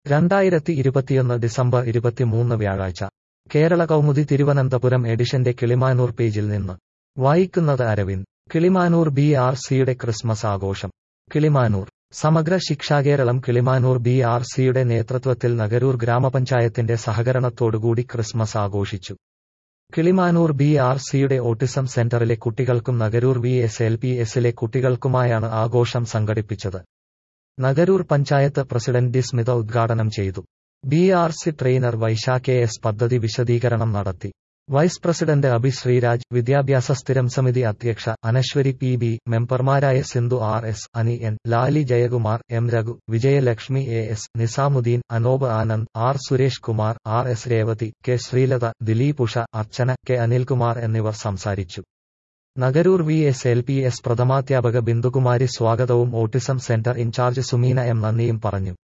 രണ്ടായിരത്തി ഇരുപത്തിയൊന്ന് ഡിസംബർ ഇരുപത്തിമൂന്ന് വ്യാഴാഴ്ച കേരള കൗമുദി തിരുവനന്തപുരം എഡിഷന്റെ കിളിമാനൂർ പേജിൽ നിന്ന് വായിക്കുന്നത് അരവിന്ദ് കിളിമാനൂർ ബി ആർ സിയുടെ ക്രിസ്മസ് ആഘോഷം കിളിമാനൂർ സമഗ്ര ശിക്ഷാകേരളം കിളിമാനൂർ ബി ആർ സിയുടെ നേതൃത്വത്തിൽ നഗരൂർ ഗ്രാമപഞ്ചായത്തിന്റെ സഹകരണത്തോടുകൂടി ക്രിസ്മസ് ആഘോഷിച്ചു കിളിമാനൂർ ബി ആർ സിയുടെ ഓട്ടിസം സെന്ററിലെ കുട്ടികൾക്കും Nagaroor V S L P എസിലെ കുട്ടികൾക്കുമായാണ് ആഘോഷം സംഘടിപ്പിച്ചത് നഗരൂർ പഞ്ചായത്ത് പ്രസിഡന്റ് ഡി സ്മിത ഉദ്ഘാടനം ചെയ്തു B R C trainer Vaishakh S പദ്ധതി വിശദീകരണം നടത്തി വൈസ് പ്രസിഡന്റ് അഭി ശ്രീരാജ് വിദ്യാഭ്യാസ സ്ഥിരം സമിതി അധ്യക്ഷ അനശ്വരി പി ബി മെമ്പർമാരായ Sindhu R S Ani N Lali Jayakumar M Raghu Vijayalakshmi A S Nizamuddin Anob Anand R Suresh Kumar R S Revathi K Sreelatha Dileep Usha Archana K Anilkumar എന്നിവർ സംസാരിച്ചു Nagaroor V S L P S പ്രഥമാധ്യാപക ബിന്ദുകുമാരി സ്വാഗതവും autism centre in charge Sumeena M നന്ദിയും പറഞ്ഞു